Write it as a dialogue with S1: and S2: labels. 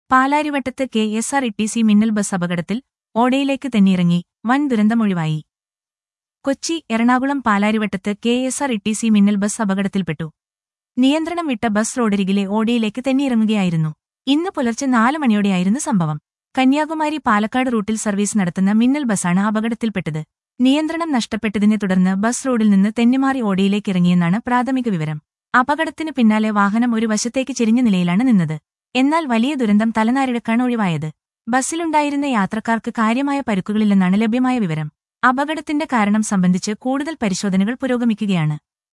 S1: പാലാരിവട്ടത്ത് K S R T C സി മിന്നൽ bus അപകടത്തിൽ ഓടയിലേക്ക് തെന്നിയിറങ്ങി വൻ ദുരന്തമൊഴിവായി കൊച്ചി എറണാകുളം പാലാരിവട്ടത്ത് K S R T C സി മിന്നൽ ബസ് അപകടത്തിൽപ്പെട്ടു നിയന്ത്രണം വിട്ട ബസ് റോഡരികിലെ ഓടയിലേക്ക് തെന്നിയിറങ്ങുകയായിരുന്നു ഇന്ന് പുലർച്ചെ നാല് മണിയോടെയായിരുന്നു സംഭവം കന്യാകുമാരി പാലക്കാട് റൂട്ടിൽ സർവീസ് നടത്തുന്ന മിന്നൽ ബസ്സാണ് അപകടത്തിൽപ്പെട്ടത് നിയന്ത്രണം നഷ്ടപ്പെട്ടതിനെ തുടർന്ന് ബസ് റോഡിൽ നിന്ന് തെന്നിമാറി ഓടയിലേക്ക് ഇറങ്ങിയെന്നാണ് പ്രാഥമിക വിവരം അപകടത്തിനു പിന്നാലെ വാഹനം ഒരു വശത്തേക്ക് ചെരിഞ്ഞ നിലയിലാണ് നിന്നത് എന്നാൽ വലിയ ദുരന്തം തലനാരിഴക്കാണ് ഒഴിവായത് ബസ്സിലുണ്ടായിരുന്ന യാത്രക്കാർക്ക് കാര്യമായ പരുക്കുകളില്ലെന്നാണ് ലഭ്യമായ വിവരം അപകടത്തിന്റെ കാരണം സംബന്ധിച്ച് കൂടുതൽ പരിശോധനകൾ പുരോഗമിക്കുകയാണ്